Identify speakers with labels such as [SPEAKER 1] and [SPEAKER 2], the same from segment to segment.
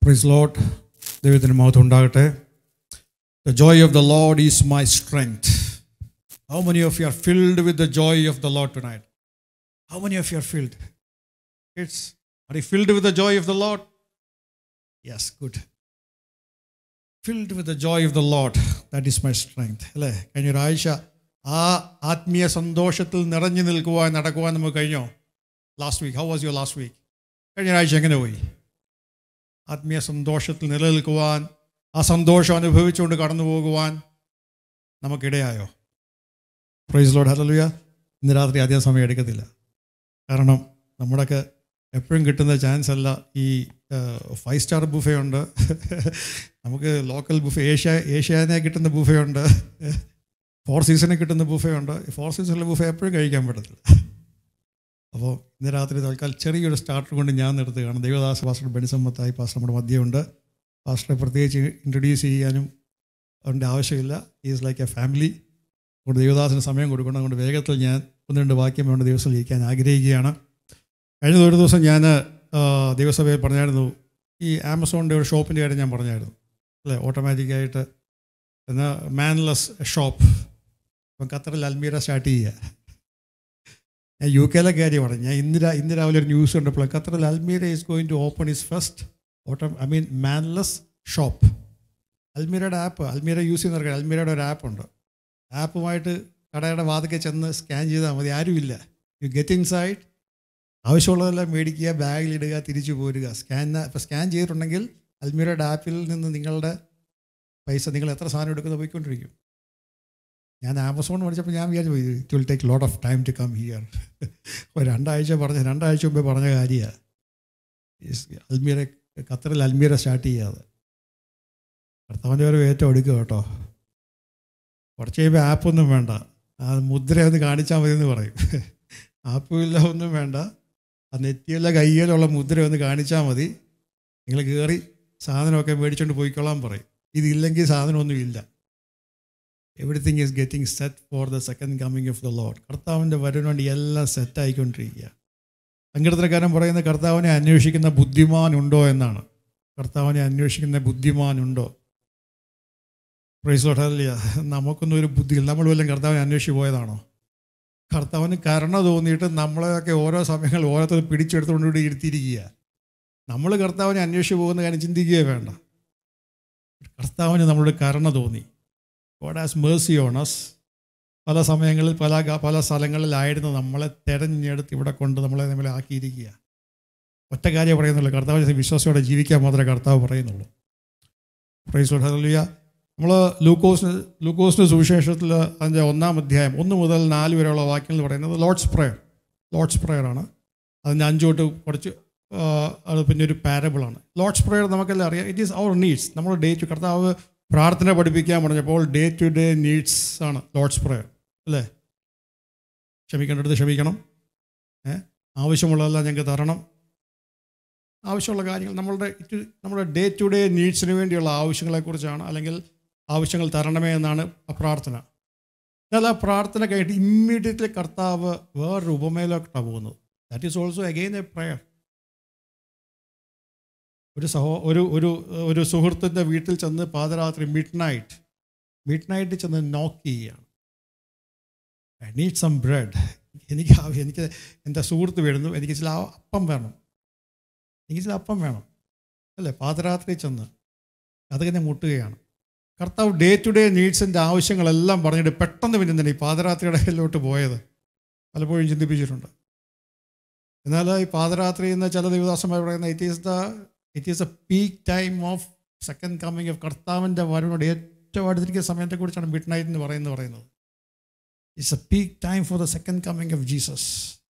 [SPEAKER 1] Price ലോട്ട് ദൈവത്തിന് മഹത്വം ഉണ്ടാകട്ടെ the joy of the Lord is my strength how many of you are filled with the joy of the Lord tonight how many of you are filled it's are you filled with the joy of the Lord yes good filled with the joy of the Lord that is my strength അല്ലേ കഴിഞ്ഞ ഒരാഴ്ച ആ ആത്മീയ സന്തോഷത്തിൽ നിറഞ്ഞു നിൽക്കുവാൻ നടക്കുവാൻ നമുക്ക് കഴിഞ്ഞോ last week how was your last week കഴിഞ്ഞ ഒരാഴ്ച എങ്ങനെ പോയി ആത്മീയ സന്തോഷത്തിൽ നിലനിൽക്കുവാൻ ആ സന്തോഷം അനുഭവിച്ചുകൊണ്ട് കടന്നു പോകുവാൻ നമുക്കിടയായോ പ്രൈസ് ലോഡ് ഹലലുയ ഇന്ന് രാത്രി അധികം സമയം എടുക്കത്തില്ല കാരണം നമ്മുടെയൊക്കെ എപ്പോഴും കിട്ടുന്ന ചാൻസ് അല്ല ഈ ഫൈവ് സ്റ്റാർ ബുഫേ ഉണ്ട് നമുക്ക് ലോക്കൽ ബുഫേ ഏഷ്യ ഏഷ്യാനെ കിട്ടുന്ന ബുഫേ ഉണ്ട് ഫോർ സീസണിൽ കിട്ടുന്ന ബുഫേ ഉണ്ട് ഫോർ സീസണിലെ ബുഫേ എപ്പോഴും കഴിക്കാൻ പറ്റത്തില്ല അപ്പോൾ ഇന്ന് രാത്രി തൽക്കാലം ചെറിയൊരു സ്റ്റാർട്ടർ കൊണ്ട് ഞാൻ നിർത്തുകയാണ് ദൈവദാസ പാസ്റ്റർ ബെനിസമ്മത്തായി പാസ്റ്റർ നമ്മുടെ മധ്യമുണ്ട് പാസ്റ്ററെ പ്രത്യേകിച്ച് ഇൻട്രൊഡ്യൂസ് ചെയ്യാനും അതിൻ്റെ ആവശ്യമില്ല ഈസ് ലൈക്ക് എ ഫാമിലി അതുകൊണ്ട് ദൈവദാസിന് സമയം കൊടുക്കണം അതുകൊണ്ട് വേഗത്തിൽ ഞാൻ ഒന്ന് രണ്ട് വാക്യം വേണ്ട ദിവസം ഇരിക്കാൻ ആഗ്രഹിക്കുകയാണ് കഴിഞ്ഞ ഒരു ദിവസം ഞാൻ ദൈവസഭയിൽ പറഞ്ഞായിരുന്നു ഈ ആമസോണിൻ്റെ ഒരു ഷോപ്പിൻ്റെ കാര്യം ഞാൻ പറഞ്ഞായിരുന്നു അല്ലേ ഓട്ടോമാറ്റിക്കായിട്ട് എന്നാൽ മാൻലെസ് ഷോപ്പ് ഇപ്പം ഖത്തറിൽ അൽമീര സ്റ്റാർട്ട് ചെയ്യുക ഞാൻ യു കെയിലെ കാര്യമാണ് ഞാൻ ഇന്ന് രാ ഇന്ന് രാവിലെ ഒരു ന്യൂസ് കണ്ടപ്പോൾ ഖത്തറിൽ Al Meera is going to open is first auto I mean manless shop അൽമീരയുടെ ആപ്പ് അൽമീര യൂസ് ചെയ്യുന്നവർക്ക് അൽമീരയുടെ ഒരു ആപ്പ് ഉണ്ട് ആപ്പുമായിട്ട് കടയുടെ വാതിക്കെ ചെന്ന് സ്കാൻ ചെയ്താൽ മതി ആരുമില്ല യു ഗെറ്റ് ഇൻ സൈഡ് ആവശ്യമുള്ളതെല്ലാം മേടിക്കുക ബാഗിലിടുക തിരിച്ചു പോരുക സ്കാൻ ഇപ്പോൾ സ്കാൻ ചെയ്തിട്ടുണ്ടെങ്കിൽ അൽമീരയുടെ ആപ്പിൽ നിന്ന് നിങ്ങളുടെ പൈസ നിങ്ങൾ എത്ര സാധനം എടുക്കുന്നത് പോയിക്കൊണ്ടിരിക്കും ഞാൻ ആമസോൺ പഠിച്ചപ്പോൾ ഞാൻ വിചാരിച്ചു it will take lot of time to come here ഒരു രണ്ടാഴ്ച പറഞ്ഞ രണ്ടാഴ്ച മുമ്പേ പറഞ്ഞ കാര്യമാണ് അൽമീര ഖത്തറിൽ അൽമീര സ്റ്റാർട്ട് ചെയ്യാതെ ഭർത്താവിൻ്റെ ഒരു ഏറ്റവും എടുക്കുക കേട്ടോ കുറച്ച് കഴിയുമ്പോൾ ആപ്പൊന്നും വേണ്ട ആ മുദ്ര ഒന്ന് കാണിച്ചാൽ മതി എന്ന് പറയും ആപ്പുമില്ല ഒന്നും വേണ്ട ആ നെറ്റിയില്ല കയ്യിലുള്ള മുദ്ര ഒന്ന് കാണിച്ചാൽ മതി നിങ്ങൾ കയറി സാധനമൊക്കെ മേടിച്ചുകൊണ്ട് പോയിക്കൊള്ളാൻ പറയും ഇതില്ലെങ്കിൽ സാധനമൊന്നും ഇല്ല everything is getting set for the second coming of the Lord കർത്താവിൻ്റെ വരവിന് വേണ്ടി എല്ലാം സെറ്റായിക്കൊണ്ടിരിക്കുക സങ്കീർത്തനക്കാരൻ പറയുന്ന കർത്താവിനെ അന്വേഷിക്കുന്ന ബുദ്ധിമാനുണ്ടോ എന്നാണ് കർത്താവിനെ അന്വേഷിക്കുന്ന ബുദ്ധിമാനുണ്ടോ പ്രൈസ് ലോട്ടല്ല നമുക്കൊന്നും ഒരു ബുദ്ധിയില്ല നമ്മൾ വല്ലതും കർത്താവിനെ അന്വേഷിച്ച് പോയതാണോ കർത്താവിന് കരുണ തോന്നിയിട്ട് നമ്മളെയൊക്കെ ഓരോ സമയങ്ങളിൽ ഓരോരുത്തർ പിടിച്ചെടുത്തുകൊണ്ട് ഇരുത്തിയിരിക്കുക നമ്മൾ കർത്താവിനെ അന്വേഷിച്ച് പോകുന്ന കാര്യം ചിന്തിക്കുകയേ വേണ്ട കർത്താവിന് നമ്മളോട് കരുണ തോന്നി ഗോഡ് ഹാസ് മേഴ്സി ഓണസ് പല സമയങ്ങളിൽ പല പല സ്ഥലങ്ങളിലായിരുന്നു നമ്മളെ തെരഞ്ഞെടുത്ത് ഇവിടെ കൊണ്ട് നമ്മളെ നമ്മളെ ആക്കിയിരിക്കുക ഒറ്റ കാര്യം പറയുന്നുള്ളൂ കർത്താവിനെ വിശ്വാസത്തോടെ ജീവിക്കാൻ മാത്രമേ കർത്താവ് പറയുന്നുള്ളൂ പ്രൈസ് ഹല്ലേലൂയ നമ്മൾ ലൂക്കോസിന് ലൂക്കോസിൻ്റെ സുവിശേഷത്തിൽ അതിൻ്റെ ഒന്നാം അധ്യായം ഒന്ന് മുതൽ നാല് വരെയുള്ള വാക്യങ്ങൾ പറയുന്നത് ലോഡ്സ് പ്രയർ ലോഡ്സ് പ്രയർ ആണ് അതിൻ്റെ അഞ്ചോട്ട് കുറച്ച് അത് പിന്നെ ഒരു പാരബിളാണ് ലോഡ്സ് പ്രയർ നമുക്കെല്ലാം അറിയാം ഇറ്റ് ഈസ് അവർ നീഡ്സ് നമ്മൾ ഡേ ടു കർത്താവ് പ്രാർത്ഥന പഠിപ്പിക്കാൻ പറഞ്ഞപ്പോൾ ഡേ ടു ഡേ നീഡ്സ് ആണ് ലോഡ്സ് പ്രയർ അല്ലേ ക്ഷമിക്കേണ്ടടുത്ത് ക്ഷമിക്കണം ഏ ആവശ്യമുള്ളതെല്ലാം ഞങ്ങൾക്ക് തരണം ആവശ്യമുള്ള കാര്യങ്ങൾ നമ്മളുടെ നമ്മുടെ ഡേ ടു ഡേ നീഡ്സിന് വേണ്ടിയുള്ള ആവശ്യങ്ങളെക്കുറിച്ചാണ് അല്ലെങ്കിൽ ആവശ്യങ്ങൾ തരണമേ എന്നാണ് ആ പ്രാർത്ഥന എന്നാൽ ആ പ്രാർത്ഥന കഴിഞ്ഞിട്ട് ഇമ്മീഡിയറ്റ്ലി കർത്താവ് വേറൊരു ഉപമയിലോട്ടാണ് പോകുന്നത് that is also again a prayer ഒരു സഹോ ഒരു ഒരു ഒരു സുഹൃത്തിൻ്റെ വീട്ടിൽ ചെന്ന് പാതരാത്രി മിഡ് നൈറ്റ് മിഡ് നൈറ്റ് ചെന്ന് നോക്ക് ചെയ്യുകയാണ് ഐ നീഡ് സം ബ്രെഡ് എനിക്ക് എനിക്ക് എൻ്റെ സുഹൃത്ത് വരുന്നു എനിക്ക് ചില അപ്പം വേണം എനിക്ക് ചില അപ്പം വേണം അല്ലേ പാതരാത്രി ചെന്ന് അതിങ്ങനെ മുട്ടുകയാണ് കർത്താവ് ഡേ ടു ഡേ നീഡ്സിൻ്റെ ആവശ്യങ്ങളെല്ലാം പറഞ്ഞിട്ട് പെട്ടെന്ന് പിന്നെ തന്നെ ഈ പാതരാത്രിയുടെ ഇടയിലോട്ട് പോയത് പലപ്പോഴും ചിന്തിപ്പിച്ചിട്ടുണ്ട് എന്നാൽ ഈ പാതരാത്രി എന്ന ചില ദേവദാസന്മാർ പറയുന്ന it is the it is a peak time of second coming of കർത്താവിൻ്റെ വരവിനോട് ഏറ്റവും അടുത്തിരിക്കുന്ന സമയത്തെക്കുറിച്ചാണ് മിഡ് നൈറ്റ് എന്ന് പറയുന്നത് പറയുന്നത് it's a peak time for the second coming of Jesus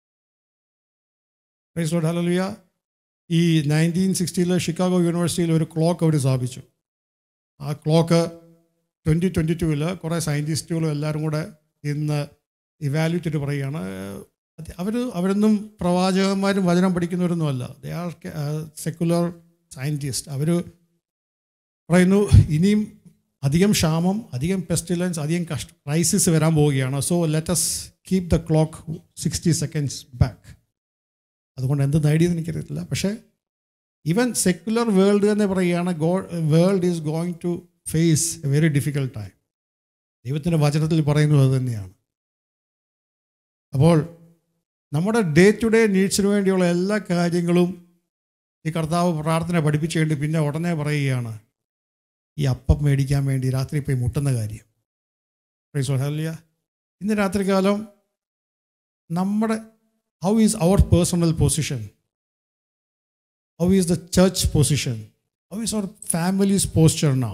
[SPEAKER 1] praise Lord hallelujah ഈ നയൻറ്റീൻ സിക്സ്റ്റിയിൽ ഷിക്കാഗോ യൂണിവേഴ്സിറ്റിയിൽ ഒരു ക്ലോക്ക് അവർ സ്ഥാപിച്ചു ആ ക്ലോക്ക് ട്വൻറ്റി ട്വൻറ്റി ടുവിൽ കുറേ സയൻറ്റിസ്റ്റുകളും എല്ലാവരും കൂടെ ഇന്ന് ഇവാലുവേറ്റ് ചെയ്ത് പറയുകയാണ് അവർ അവരൊന്നും പ്രവാചകന്മാരും വചനം പഠിക്കുന്നവരൊന്നുമല്ല ദേ ആർ സെക്കുലർ സയൻറ്റിസ്റ്റ് അവർ പറയുന്നു ഇനിയും അധികം ക്ഷാമം അധികം പെസ്റ്റിലൻസ് അധികം കഷ്ട ക്രൈസിസ് വരാൻ പോവുകയാണ് so let's keep the clock sixty seconds back അതുകൊണ്ട് എന്ത് നേടിയെന്ന് എനിക്കറിയത്തില്ല പക്ഷേ ഈവൻ സെക്യുലർ വേൾഡ് തന്നെ പറയുകയാണ് go world is going to face a very difficult time ദൈവത്തിൻ്റെ വചനത്തിൽ പറയുന്നത് അത് തന്നെയാണ് അപ്പോൾ നമ്മുടെ ഡേ ടു ഡേ നീഡ്സിന് വേണ്ടിയുള്ള എല്ലാ കാര്യങ്ങളും ഈ കർത്താവ് പ്രാർത്ഥന പഠിപ്പിച്ചു കഴിഞ്ഞ് പിന്നെ ഉടനെ പറയുകയാണ് ഈ അപ്പം മേടിക്കാൻ വേണ്ടി രാത്രി പോയി മുട്ടുന്ന കാര്യം ഹല്ലിയ ഇന്ന് രാത്രികാലം നമ്മുടെ how is our personal position how is the church position how is our families posture now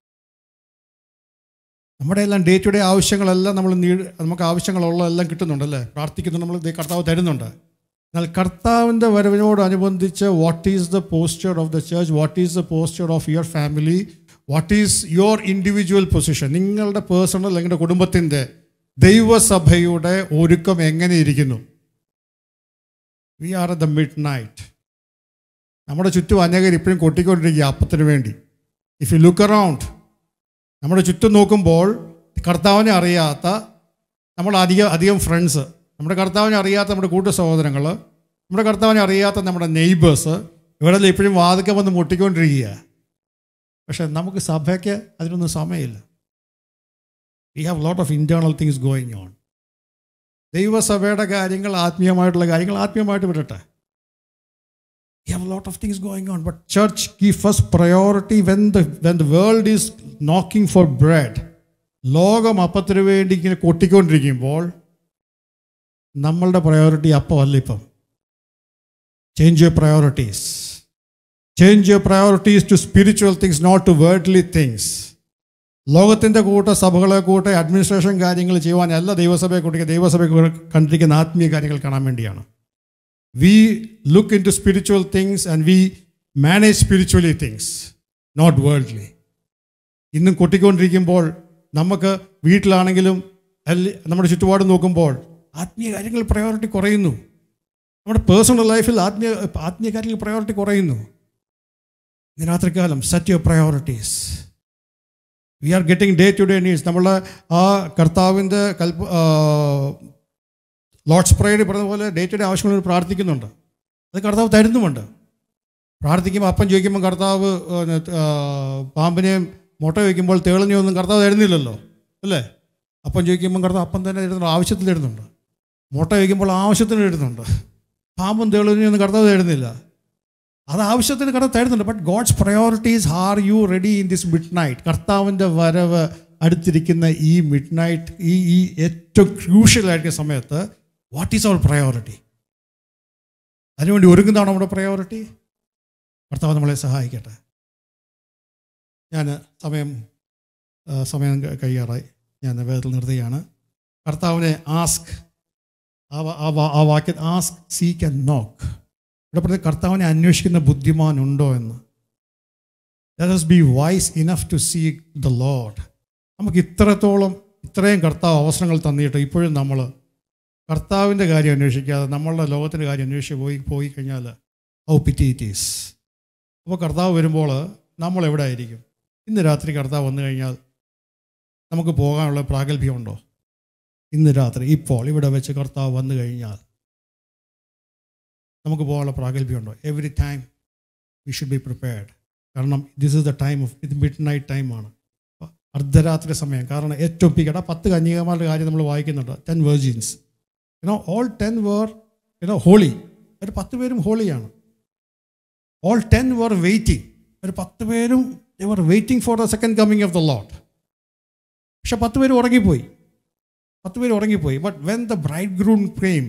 [SPEAKER 1] നമ്മുടെ എല്ലാം ഡേ ടു ഡേ ആവശ്യങ്ങളെല്ലാം നമ്മൾ നീ നമുക്ക് ആവശ്യങ്ങളുള്ളതെല്ലാം കിട്ടുന്നുണ്ടല്ലേ പ്രാർത്ഥിക്കുന്നു നമ്മൾ ദേ കർത്താവ് തരുന്നുണ്ട് എന്നാൽ കർത്താവിൻ്റെ വരവിനോടനുബന്ധിച്ച് what is the posture of the church what is the posture of your family what is your individual position നിങ്ങളുടെ പേഴ്സണൽ നിങ്ങളുടെ കുടുംബത്തിൻ്റെ ദൈവസഭയുടെ ഒരുക്കം എങ്ങനെ ഇരിക്കുന്നു we are at the midnight നമ്മുടെ ചുറ്റും അനേകർ ഇപ്പോഴും കൊട്ടിക്കൊണ്ടിരിക്കുക അപ്പത്തിന് വേണ്ടി ഇഫ് യു ലുക്ക് അറൗണ്ട് നമ്മുടെ ചുറ്റും നോക്കുമ്പോൾ കർത്താവിനെ അറിയാത്ത നമ്മൾ അധികം അധികം ഫ്രണ്ട്സ് നമ്മുടെ കർത്താവിനെ അറിയാത്ത നമ്മുടെ കൂട്ടു സഹോദരങ്ങൾ നമ്മുടെ കർത്താവിനെ അറിയാത്ത നമ്മുടെ നെയ്ബേഴ്സ് ഇവിടെ ഇപ്പോഴും വാതിക്ക വന്ന് മുട്ടിക്കൊണ്ടിരിക്കുക പക്ഷെ നമുക്ക് സഭയ്ക്ക് അതിനൊന്നും സമയമില്ല we have lot of internal things going on ദൈവസഭയുടെ കാര്യങ്ങൾ ആത്മീയമായിട്ടുള്ള കാര്യങ്ങൾ ആത്മീയമായിട്ട് വിടട്ടെ We have a lot of things going on, but church give first priority when the when the world is knocking for bread. ലോകം അപ്പത്തിന് വേണ്ടി ഇങ്ങനെ കൊട്ടിക്കൊണ്ടിരിക്കുമ്പോൾ നമ്മളുടെ പ്രയോറിറ്റി അപ്പമല്ല ഇപ്പം change your priorities change your priorities to spiritual things not to worldly things ലോകത്തിൻ്റെ കൂട്ട സഭകളെ കൂട്ട അഡ്മിനിസ്ട്രേഷൻ കാര്യങ്ങൾ ചെയ്യുവാനല്ല ദൈവസഭയെ കൂട്ടിക്കുക ദൈവസഭയെ കണ്ടിരിക്കുന്ന ആത്മീയ കാര്യങ്ങൾ കാണാൻ വേണ്ടിയാണ് we look into spiritual things and we manage spiritually things, not worldly. ഇന്നും കൊട്ടിക്കൊണ്ടിരിക്കുമ്പോൾ നമുക്ക് വീട്ടിലാണെങ്കിലും അല്ല നമ്മുടെ ചുറ്റുപാട് നോക്കുമ്പോൾ ആത്മീയ കാര്യങ്ങൾ പ്രയോറിറ്റി കുറയുന്നു നമ്മുടെ പേഴ്സണൽ ലൈഫിൽ ആത്മീയ ആത്മീയ കാര്യങ്ങൾ പ്രയോറിറ്റി കുറയുന്നു ഇന്ന് രാത്രികാലം set your priorities we are getting day to day needs നമ്മളെ ആ കർത്താവിൻ്റെ കൽപ്പ ലോഡ്സ് പ്രേയർ പറഞ്ഞ പോലെ ഡേ ടു ഡേ ആവശ്യങ്ങൾ പ്രാർത്ഥിക്കുന്നുണ്ട് അത് കർത്താവ് തരുന്നുമുണ്ട് പ്രാർത്ഥിക്കുമ്പോൾ അപ്പം ചോദിക്കുമ്പോൾ കർത്താവ് പാമ്പിനെയും മുട്ട വയ്ക്കുമ്പോൾ തേളിനെയൊന്നും കർത്താവ് തരുന്നില്ലല്ലോ അല്ലേ അപ്പം ചോദിക്കുമ്പോൾ കർത്താവ് അപ്പം തന്നെ തരുന്നുണ്ട് ആവശ്യത്തിൽ തരുന്നുണ്ട് മുട്ട വയ്ക്കുമ്പോൾ ആവശ്യത്തിന് തരുന്നുണ്ട് പാമ്പും തേളിനെയൊന്നും കർത്താവ് തരുന്നില്ല അത് ആവശ്യത്തിന് കർത്താവ് തരുന്നുണ്ട് but God's priorities are you ready in this midnight കർത്താവിൻ്റെ വരവ് അടുത്തിരിക്കുന്ന ഈ മിഡ് നൈറ്റ് ഈ ഈ ഏറ്റവും ക്രൂഷ്യൽ ആയിരിക്കുന്ന സമയത്ത് വാട്ട് ഈസ് അവർ പ്രയോറിറ്റി അതിനുവേണ്ടി ഒരുങ്ങുന്നതാണ് നമ്മുടെ പ്രയോറിറ്റി കർത്താവ് നമ്മളെ സഹായിക്കട്ടെ ഞാൻ സമയം സമയം കഴിയാറായി ഞാൻ വേദത്തിൽ നിർത്തുകയാണ് കർത്താവിനെ ആസ്ക് ആ വാക്യം ആസ്ക് സീക്ക് ആൻഡ് നോക്ക് ഇവിടെ പറഞ്ഞ കർത്താവിനെ അന്വേഷിക്കുന്ന ബുദ്ധിമാനുണ്ടോ എന്ന് let be wise enough to see the Lord നമുക്ക് ഇത്രത്തോളം ഇത്രയും കർത്താവ് അവസരങ്ങൾ തന്നിട്ട് ഇപ്പോഴും നമ്മൾ കർത്താവിൻ്റെ കാര്യം അന്വേഷിക്കാതെ നമ്മളുടെ ലോകത്തിൻ്റെ കാര്യം അന്വേഷിച്ച് പോയി പോയി കഴിഞ്ഞാൽ ഹൗ പിറ്റി ഇറ്റ് ഈസ് അപ്പോൾ കർത്താവ് വരുമ്പോൾ നമ്മൾ എവിടെ ആയിരിക്കും ഇന്ന് രാത്രി കർത്താവ് വന്നു കഴിഞ്ഞാൽ നമുക്ക് പോകാനുള്ള പ്രാഗൽഭ്യമുണ്ടോ ഇന്ന് രാത്രി ഇപ്പോൾ ഇവിടെ വെച്ച് കർത്താവ് വന്നു കഴിഞ്ഞാൽ നമുക്ക് പോകാനുള്ള പ്രാഗൽഭ്യമുണ്ടോ every time we should be prepared കാരണം this is the time of ഇത് മിഡ് നൈറ്റ് ടൈമാണ് അർദ്ധരാത്രി സമയം കാരണം ഏറ്റവും പീക്കട പത്ത് കന്യകമാരുടെ കാര്യം നമ്മൾ വായിക്കുന്നുണ്ട് ten virgins you know all ten were you know holy ഒരു പത്ത് പേരും ഹോളിയാണ് ഓൾ ടെൻ വർ വെയിറ്റിംഗ് ഒരു പത്ത് പേരും were waiting for the second coming of the Lord പക്ഷെ പത്ത് പേര് ഉറങ്ങിപ്പോയി പത്ത് പേര് ഉറങ്ങിപ്പോയി but when the bridegroom came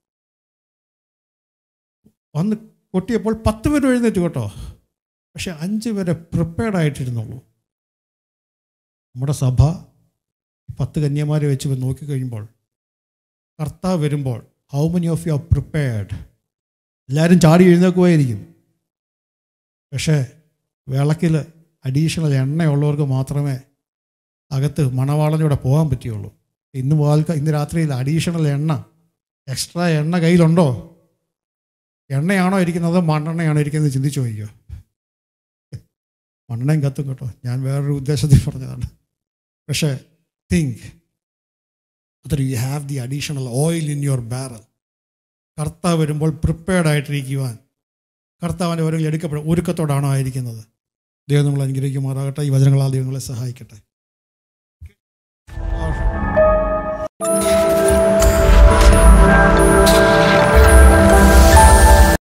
[SPEAKER 1] വന്ന് കൊട്ടിയപ്പോൾ പത്ത് പേര് എഴുന്നേറ്റ് കേട്ടോ പക്ഷെ അഞ്ച് പേരെ പ്രിപ്പയർഡ് ആയിട്ടിരുന്നുള്ളൂ നമ്മുടെ സഭ പത്ത് കന്യമാരെ വെച്ച് നോക്കിക്കഴിയുമ്പോൾ കർത്താവ് വരുമ്പോൾ how many of you are prepared എല്ലാവരും ചാടി എഴുന്നേക്കുമായിരിക്കും പക്ഷേ വിളക്കിൽ അഡീഷണൽ എണ്ണയുള്ളവർക്ക് മാത്രമേ അകത്ത് മണവാളനൂടെ പോകാൻ പറ്റുകയുള്ളൂ ഇന്ന് പോകാൽക്ക ഇന്ന് രാത്രിയിൽ അഡീഷണൽ എണ്ണ എക്സ്ട്രാ എണ്ണ കയ്യിലുണ്ടോ എണ്ണയാണോ ഇരിക്കുന്നത് മണ്ണെണ്ണയാണോ ഇരിക്കുന്നത് ചിന്തിച്ചു നോക്കിയോ മണ്ണെണ്ണയും കത്തും കേട്ടോ ഞാൻ വേറൊരു ഉദ്ദേശത്തിൽ പറഞ്ഞതാണ് പക്ഷേ think that you have the additional oil in your barrel കർത്താവ് വരുമ്പോൾ പ്രിപ്പയർഡ് ആയിട്ടിരിക്കുവാൻ കർത്താവിൻ്റെ വരങ്ങളിൽ എടുക്കപ്പെടും ഒരുക്കത്തോടാണോ ആയിരിക്കുന്നത് ദൈവം നമ്മൾ അനുഗ്രഹിക്കുമാറാകട്ടെ ഈ വചനങ്ങളാൽ ദൈവങ്ങളെ സഹായിക്കട്ടെ